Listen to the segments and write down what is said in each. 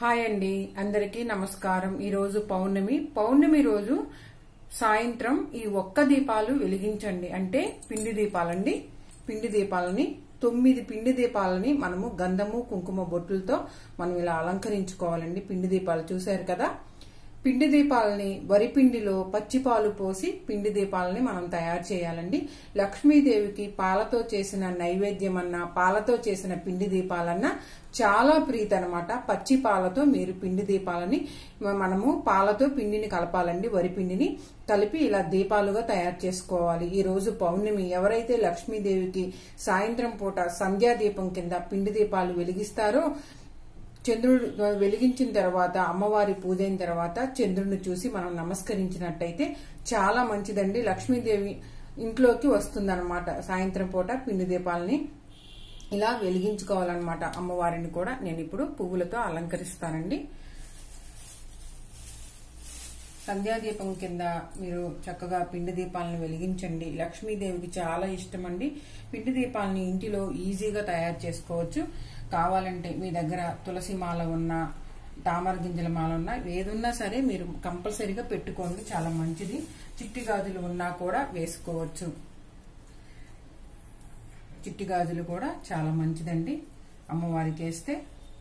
hi అండి అందరికీ నమస్కారం ఈ రోజు పౌర్ణమి పౌర్ణమి రోజు సాయంత్రం ఈ ఒక్క దీపాలు వెలిగించండి అంటే పిండి దీపాలండి పిండి దీపాలని తొమ్మిది పిండి దీపాలని మనము గంధము కుంకుమ బొట్టులతో మనం ఇలా అలంకరించుకోవాలండి పిండి దీపాలు చూశారు కదా పిండి దీపాలని వరి పిండిలో పచ్చిపాలు పోసి పిండి దీపాలని మనం తయారు చేయాలండి లక్ష్మీదేవికి పాలతో చేసిన నైవేద్యం అన్నా పాలతో చేసిన పిండి దీపాలన్నా చాలా ప్రీతి అనమాట పచ్చి పాలతో మీరు పిండి దీపాలని మనము పాలతో పిండిని కలపాలండి వరి పిండిని కలిపి ఇలా దీపాలుగా తయారు చేసుకోవాలి ఈ రోజు పౌర్ణమి ఎవరైతే లక్ష్మీదేవికి సాయంత్రం పూట సంధ్యా దీపం కింద పిండి దీపాలు వెలిగిస్తారో చంద్రుడు వెలిగించిన తర్వాత అమ్మవారి పూజ అయిన తర్వాత చంద్రుడిని చూసి మనం నమస్కరించినట్టయితే చాలా మంచిదండి లక్ష్మీదేవి ఇంట్లోకి వస్తుందన్నమాట సాయంత్రం పూట పిండి దీపాలని ఇలా వెలిగించుకోవాలన్నమాట అమ్మవారిని కూడా నేను ఇప్పుడు పువ్వులతో అలంకరిస్తానండి సంధ్యాదీపం కింద మీరు చక్కగా పిండి దీపాలను వెలిగించండి లక్ష్మీదేవికి చాలా ఇష్టం అండి పిండి దీపాలని ఇంటిలో ఈజీగా తయారు చేసుకోవచ్చు కావాలంటే మీ దగ్గర తులసి మాల ఉన్న తామర గింజల మాల ఉన్నా ఏదున్నా సరే మీరు కంపల్సరీగా పెట్టుకోండి చాలా మంచిది చిట్టి గాజులు ఉన్నా కూడా వేసుకోవచ్చు చిట్టి గాజులు కూడా చాలా మంచిదండి అమ్మవారికి వేస్తే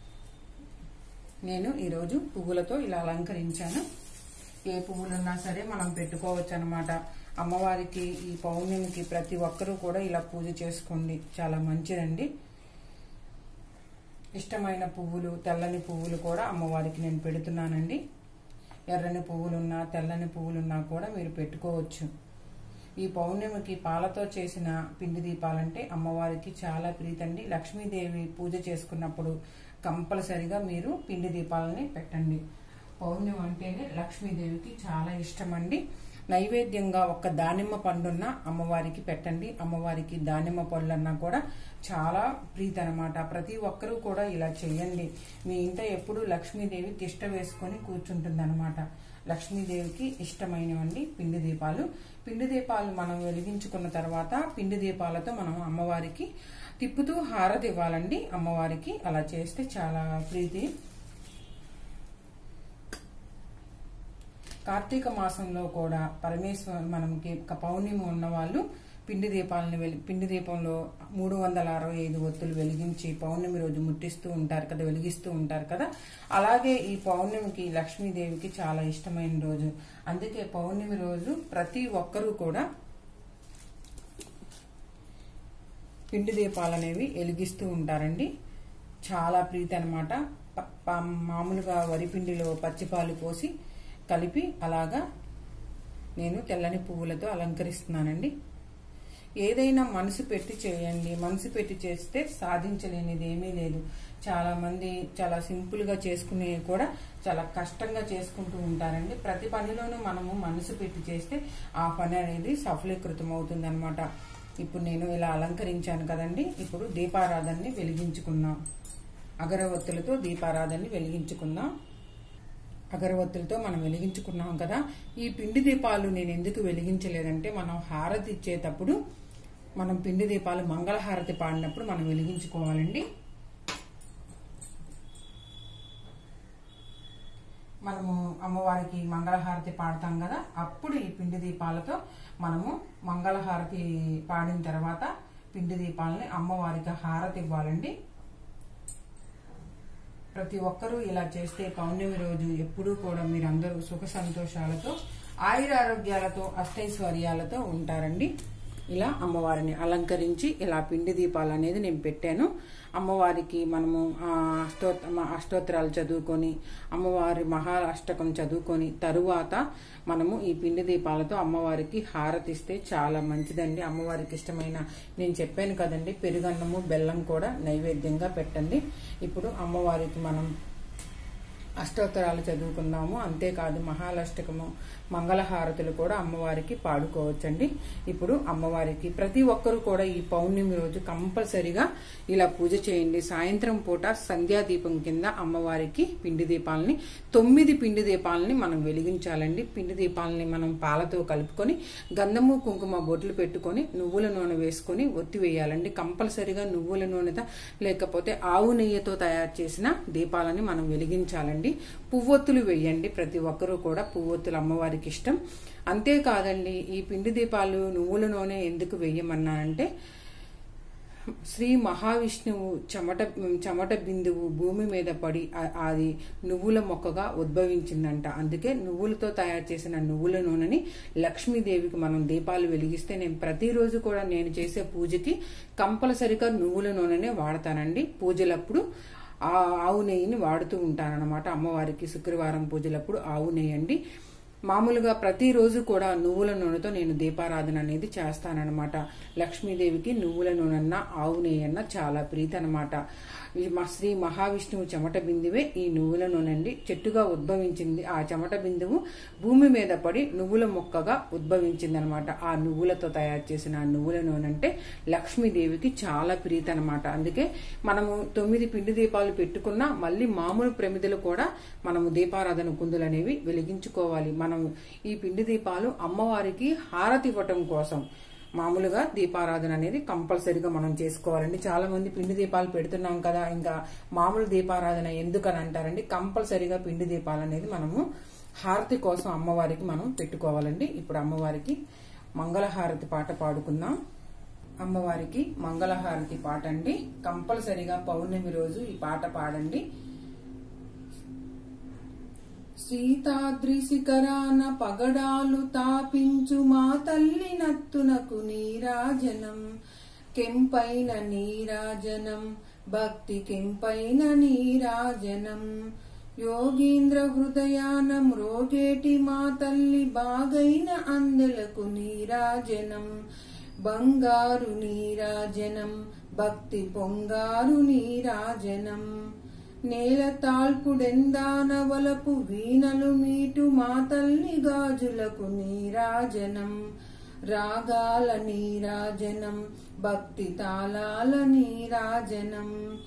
నేను ఈరోజు పువ్వులతో ఇలా అలంకరించాను ఏ పువ్వులున్నా సరే మనం పెట్టుకోవచ్చు అనమాట అమ్మవారికి ఈ పౌర్ణమికి ప్రతి ఒక్కరూ కూడా ఇలా పూజ చేసుకోండి చాలా మంచిదండి ఇష్టమైన పువ్వులు తెల్లని పువ్వులు కూడా అమ్మవారికి నేను పెడుతున్నానండి ఎర్రని పువ్వులున్నా తెల్లని పువ్వులున్నా కూడా మీరు పెట్టుకోవచ్చు ఈ పౌర్ణమికి పాలతో చేసిన పిండి దీపాలంటే అమ్మవారికి చాలా ప్రీతండి లక్ష్మీదేవి పూజ చేసుకున్నప్పుడు కంపల్సరిగా మీరు పిండి దీపాలని పెట్టండి పౌర్ణమి అంటేనే లక్ష్మీదేవికి చాలా ఇష్టం అండి నైవేద్యంగా ఒక దానిమ్మ పండున్న అమ్మవారికి పెట్టండి అమ్మవారికి దానిమ్మ పళ్ళన్నా కూడా చాలా ప్రీతి అనమాట ప్రతి ఒక్కరూ కూడా ఇలా చేయండి మీ ఇంట ఎప్పుడు లక్ష్మీదేవి తిష్ట వేసుకొని కూర్చుంటుంది అనమాట లక్ష్మీదేవికి ఇష్టమైనవండి పిండి దీపాలు పిండి దీపాలు మనం వెలిగించుకున్న తర్వాత పిండి దీపాలతో మనం అమ్మవారికి తిప్పుతూ హారతి ఇవ్వాలండి అమ్మవారికి అలా చేస్తే చాలా ప్రీతి కార్తీక మాసంలో కూడా పరమేశ్వర మనకి పౌర్ణమి ఉన్న వాళ్ళు పిండి దీపాలను వెలి పిండి దీపంలో మూడు వందల అరవై ఐదు ఒత్తులు వెలిగించి పౌర్ణమి రోజు ముట్టిస్తూ ఉంటారు కదా వెలిగిస్తూ ఉంటారు కదా అలాగే ఈ పౌర్ణమికి లక్ష్మీదేవికి చాలా ఇష్టమైన రోజు అందుకే పౌర్ణమి రోజు ప్రతి ఒక్కరూ కూడా పిండి దీపాలు అనేవి వెలిగిస్తూ ఉంటారండి చాలా ప్రీతి అనమాట మామూలుగా వరి పిండిలో పచ్చిపాలు పోసి కలిపి అలాగా నేను తెల్లని పువ్వులతో అలంకరిస్తున్నానండి ఏదైనా మనసు పెట్టి చేయండి మనసు పెట్టి చేస్తే సాధించలేనిది ఏమీ లేదు చాలా మంది చాలా సింపుల్ గా చేసుకునే కూడా చాలా కష్టంగా చేసుకుంటూ ఉంటారండి ప్రతి పనిలోనూ మనము మనసు పెట్టి చేస్తే ఆ పని అనేది సఫలీకృతం అవుతుంది అనమాట ఇప్పుడు నేను ఇలా అలంకరించాను కదండి ఇప్పుడు దీపారాధనని వెలిగించుకున్నాం అగరవత్తులతో దీపారాధనని వెలిగించుకుందాం అగరవత్తులతో మనం వెలిగించుకున్నాం కదా ఈ పిండి దీపాలు నేను ఎందుకు వెలిగించలేదంటే మనం హారతి ఇచ్చేటప్పుడు మనం పిండి దీపాలు మంగళహారతి పాడినప్పుడు మనం వెలిగించుకోవాలండి మనము అమ్మవారికి మంగళహారతి పాడతాం కదా అప్పుడు ఈ పిండి దీపాలతో మనము మంగళహారతి పాడిన తర్వాత పిండి దీపాలని అమ్మవారికి హారతి ఇవ్వాలండి ప్రతి ఒక్కరూ ఇలా చేస్తే పౌర్ణమి రోజు ఎప్పుడూ కూడా మీరందరూ సుఖ సంతోషాలతో ఆయురారోగ్యాలతో అష్టైశ్వర్యాలతో ఉంటారండి ఇలా అమ్మవారిని అలంకరించి ఇలా పిండి దీపాలు అనేది నేను పెట్టాను అమ్మవారికి మనము అష్టోత్త అష్టోత్తరాలు చదువుకొని అమ్మవారి మహా అష్టకం చదువుకొని తరువాత మనము ఈ పిండి దీపాలతో అమ్మవారికి హారతిస్తే చాలా మంచిదండి అమ్మవారికి ఇష్టమైన నేను చెప్పాను కదండి పెరుగన్నము బెల్లం కూడా నైవేద్యంగా పెట్టండి ఇప్పుడు అమ్మవారికి మనం అష్టోత్తరాలు చదువుకుందాము అంతేకాదు మహాలష్టకము మంగళహారతులు కూడా అమ్మవారికి పాడుకోవచ్చండి ఇప్పుడు అమ్మవారికి ప్రతి ఒక్కరూ కూడా ఈ పౌర్ణమి రోజు కంపల్సరిగా ఇలా పూజ చేయండి సాయంత్రం పూట సంధ్యాదీపం కింద అమ్మవారికి పిండి దీపాలని తొమ్మిది పిండి దీపాలని మనం వెలిగించాలండి పిండి దీపాలని మనం పాలతో కలుపుకొని గంధము కుంకుమ బొట్లు పెట్టుకొని నువ్వుల నూనె వేసుకొని ఒత్తి వేయాలండి కంపల్సరిగా నువ్వుల నూనెతో లేకపోతే ఆవు నెయ్యితో తయారు చేసిన దీపాలని మనం వెలిగించాలండి పువ్వొత్తులు వేయండి ప్రతి ఒక్కరూ కూడా పువ్వొత్తులు అమ్మవారికి ఇష్టం అంతేకాదండి ఈ పిండి దీపాలు నువ్వుల నూనె ఎందుకు వేయమన్నానంటే శ్రీ మహావిష్ణువు చెమట చెమట బిందువు భూమి మీద పడి ఆ- అది నువ్వుల మొక్కగా ఉద్భవించిందంట అందుకే నువ్వులతో తయారు చేసిన నువ్వుల నూనెని లక్ష్మీదేవికి మనం దీపాలు వెలిగిస్తే నేను ప్రతిరోజు కూడా నేను చేసే పూజకి కంపల్సరిగా నువ్వుల నూనెనే వాడతానండి పూజలప్పుడు ఆ ఆవు నెయ్యిని వాడుతూ ఉంటానన్నమాట అమ్మవారికి శుక్రవారం పూజలప్పుడు ఆవు నెయ్యి అండి మామూలుగా ప్రతిరోజు కూడా నువ్వుల నూనెతో నేను దీపారాధన అనేది చేస్తానన్నమాట లక్ష్మీదేవికి నువ్వుల నూనెన్న ఆవు నెయ్యి అన్న చాలా ప్రీతి అనమాట ఈ మా శ్రీ మహావిష్ణువు చెమట బిందువే ఈ నువ్వుల నూనె అండి చెట్టుగా ఉద్భవించింది ఆ చెమట బిందువు భూమి మీద పడి నువ్వుల మొక్కగా ఉద్భవించింది అనమాట ఆ నువ్వులతో తయారు చేసిన ఆ నువ్వుల నూనె అంటే లక్ష్మీదేవికి చాలా ప్రీతి అనమాట అందుకే మనము తొమ్మిది పిండి దీపాలు పెట్టుకున్నా మళ్ళీ మామూలు ప్రమిదలు కూడా మనము దీపారాధన కుందులు అనేవి వెలిగించుకోవాలి మనం ఈ పిండి దీపాలు అమ్మవారికి హారతి ఇవ్వటం కోసం మామూలుగా దీపారాధన అనేది కంపల్సరీగా మనం చేసుకోవాలండి చాలా మంది పిండి దీపాలు పెడుతున్నాం కదా ఇంకా మామూలు దీపారాధన ఎందుకని అంటారండి కంపల్సరీగా పిండి దీపాలు అనేది మనము హారతి కోసం అమ్మవారికి మనం పెట్టుకోవాలండి ఇప్పుడు అమ్మవారికి మంగళహారతి పాట పాడుకుందాం అమ్మవారికి మంగళహారతి పాట అండి కంపల్సరీగా పౌర్ణమి రోజు ఈ పాట పాడండి సీతాద్రి శిఖరాన పగడాలు తాపించు మా తల్లి నత్తునకు నీరాజనం కెంపైన నీరాజనం భక్తి కెంపైన నీరాజనం యోగీంద్ర హృదయాన మ్రోగేటి మా తల్లి బాగైన అందెలకు నీరాజనం బంగారు నీరాజనం భక్తి పొంగారు నీరాజనం నేల తాల్పుడెందాన వలపు వీణలు మీటు మా తల్లి గాజులకు నీరాజనం రాగాల నీరాజనం భక్తి తాళాల నీరాజనం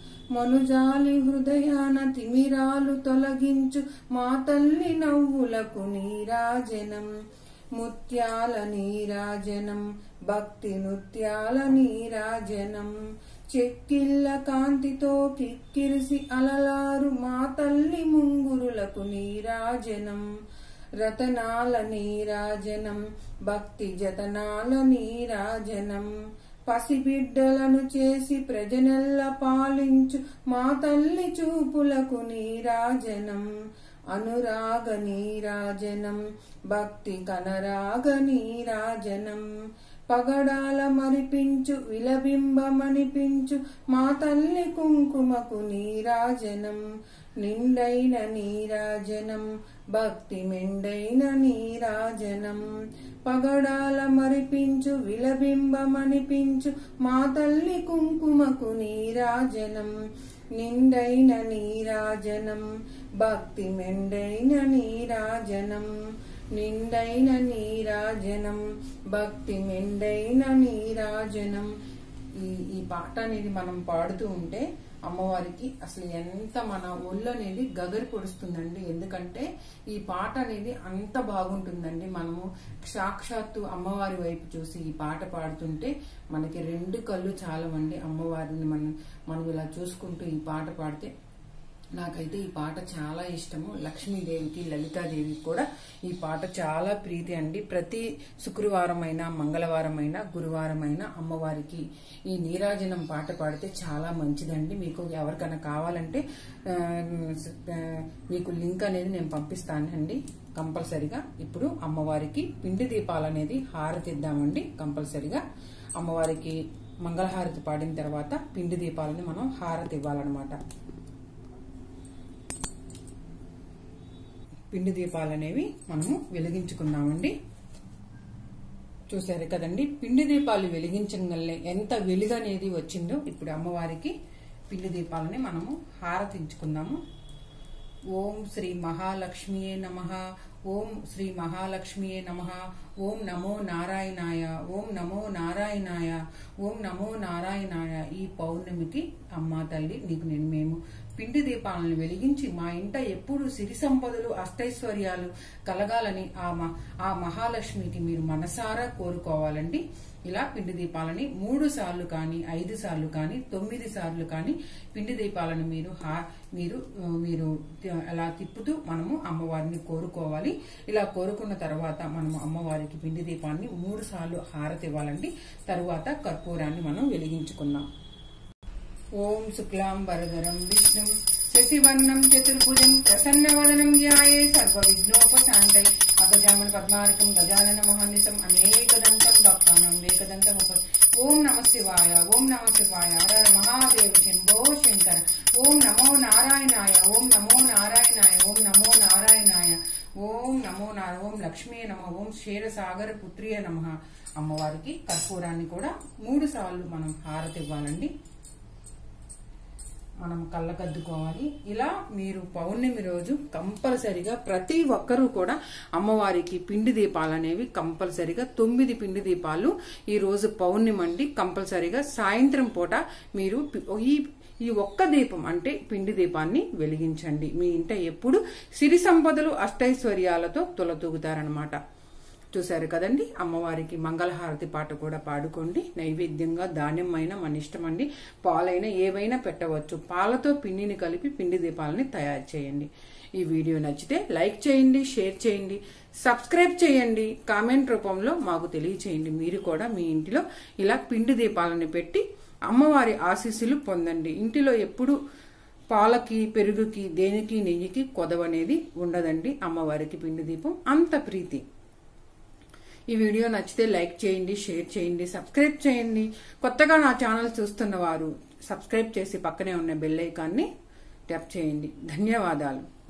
మనుజాలి హృదయాన తిమిరాలు తొలగించు మా తల్లి నవ్వులకు నీరాజనం ముత్యాల నీరాజనం భక్తి నృత్యాల నీరాజనం చెక్కిళ్ళ కాంతితో కిక్కిరిసి అలలారు మా తల్లి ముంగురులకు నీరాజనం రతనాల నీరాజనం భక్తి జతనాల నీరాజనం పసిబిడ్డలను చేసి ప్రజనెల్ల పాలించు మా తల్లి చూపులకు నీరాజనం అనురాగ నీరాజనం భక్తి కనరాగ నీరాజనం పగడాల మరిపించు విలబింబమనిపించు మా తల్లి కుంకుమకు నీరాజనం నిండైన నీరాజనం భక్తి మెండైన నీరాజనం పగడాల మరిపించు విలబింబమనిపించు మా తల్లి కుంకుమకు నీరాజనం నిండైన నీరాజనం భక్తి మెండైన నీరాజనం నిండైన నీరాజనం భక్తి మెండైన నీరాజనం ఈ ఈ పాట అనేది మనం పాడుతూ ఉంటే అమ్మవారికి అసలు ఎంత మన ఒళ్ళు అనేది గగరి పొడుస్తుందండి ఎందుకంటే ఈ పాట అనేది అంత బాగుంటుందండి మనము సాక్షాత్తు అమ్మవారి వైపు చూసి ఈ పాట పాడుతుంటే మనకి రెండు కళ్ళు చాలవండి అమ్మవారిని మనం మనం ఇలా చూసుకుంటూ ఈ పాట పాడితే నాకైతే ఈ పాట చాలా ఇష్టము లక్ష్మీదేవికి లలితాదేవికి కూడా ఈ పాట చాలా ప్రీతి అండి ప్రతి శుక్రవారం అయినా మంగళవారం అయినా గురువారం అయినా అమ్మవారికి ఈ నీరాజనం పాట పాడితే చాలా మంచిదండి మీకు ఎవరికైనా కావాలంటే ఆ, ఆ, మీకు లింక్ అనేది నేను పంపిస్తానండి కంపల్సరిగా ఇప్పుడు అమ్మవారికి పిండి దీపాలు అనేది హారతిద్దామండి కంపల్సరిగా అమ్మవారికి మంగళహారతి పాడిన తర్వాత పిండి దీపాలని మనం హారతి ఇవ్వాలన్నమాట పిండి దీపాలు అనేవి మనము వెలిగించుకుందామండి చూసారు కదండి పిండి దీపాలు వెలిగించడం వల్లే ఎంత వెలుగు అనేది వచ్చిందో ఇప్పుడు అమ్మవారికి పిండి దీపాలని మనము హారతించుకుందాము ఓం శ్రీ మహాలక్ష్మియే నమ ఓం శ్రీ మహాలక్ష్మియే నమ ఓం నమో నారాయణాయ ఓం నమో నారాయణాయ ఓం నమో నారాయణాయ ఈ పౌర్ణమికి అమ్మా తల్లి నీకు నేను మేము పిండి దీపాలను వెలిగించి మా ఇంట ఎప్పుడు సిరి సంపదలు అష్టైశ్వర్యాలు కలగాలని ఆ మ- ఆ మహాలక్ష్మికి మీరు మనసారా కోరుకోవాలండి ఇలా పిండి దీపాలని మూడు సార్లు కానీ ఐదు సార్లు కానీ తొమ్మిది సార్లు కానీ పిండి దీపాలను మీరు హా- మీరు ఆ, మీరు అలా తిప్పుతూ మనము అమ్మవారిని కోరుకోవాలి ఇలా కోరుకున్న తర్వాత మనము అమ్మవారికి పిండి దీపాన్ని మూడు సార్లు హారతి ఇవ్వాలండి తరువాత కర్పూరాన్ని మనం వెలిగించుకుందాం ఓం శుక్లాం వరదరం విష్ణుం శశివర్ణం చతుర్భుజం ప్రసన్నవదనం ధ్యాయే సర్వ విఘ్నోపశాంతై అగజామన్ పద్మార్కం గజానన మహానిసం అనేకదంతం దత్తానం ఏకదంతం ఉప ఓం నమ శివాయ ఓం నమ శివాయ హర మహాదేవ్ శంభో శంకర ఓం నమో నారాయణాయ ఓం నమో నారాయణాయ ఓం నమో నారాయణాయ ఓం నమో నార ఓం లక్ష్మీ నమ ఓం క్షీరసాగర పుత్రియ నమ అమ్మవారికి కర్పూరాన్ని కూడా మూడు సార్లు మనం హారతి ఇవ్వాలండి మనం కళ్ళకద్దుకోవాలి ఇలా మీరు పౌర్ణమి రోజు కంపల్సరిగా ప్రతి ఒక్కరూ కూడా అమ్మవారికి పిండి దీపాలు అనేవి కంపల్సరిగా తొమ్మిది పిండి దీపాలు ఈ రోజు పౌర్ణమి అండి కంపల్సరిగా సాయంత్రం పూట మీరు పి- ఈ ఈ ఒక్క దీపం అంటే పిండి దీపాన్ని వెలిగించండి మీ ఇంట ఎప్పుడు సిరి సంపదలు అష్టైశ్వర్యాలతో తులతూగుతారనమాట చూశారు కదండి అమ్మవారికి మంగళహారతి పాట కూడా పాడుకోండి నైవేద్యంగా ధాన్యమైన మన ఇష్టం అండి పాలైనా ఏవైనా పెట్టవచ్చు పాలతో పిండిని కలిపి పిండి దీపాలని తయారు చేయండి ఈ వీడియో నచ్చితే లైక్ చేయండి షేర్ చేయండి సబ్స్క్రైబ్ చేయండి కామెంట్ రూపంలో మాకు తెలియచేయండి మీరు కూడా మీ ఇంటిలో ఇలా పిండి దీపాలను పెట్టి అమ్మవారి ఆశీస్సులు పొందండి ఇంటిలో ఎప్పుడు పాలకి పెరుగుకి దేనికి నెయ్యికి కొదవనేది ఉండదండి అమ్మవారికి పిండి దీపం అంత ప్రీతి ఈ వీడియో నచ్చితే లైక్ చేయండి షేర్ చేయండి సబ్స్క్రైబ్ చేయండి కొత్తగా నా ఛానల్ చూస్తున్న వారు సబ్స్క్రైబ్ చేసి పక్కనే ఉన్న బెల్ ఐకాన్ని ట్యాప్ చేయండి ధన్యవాదాలు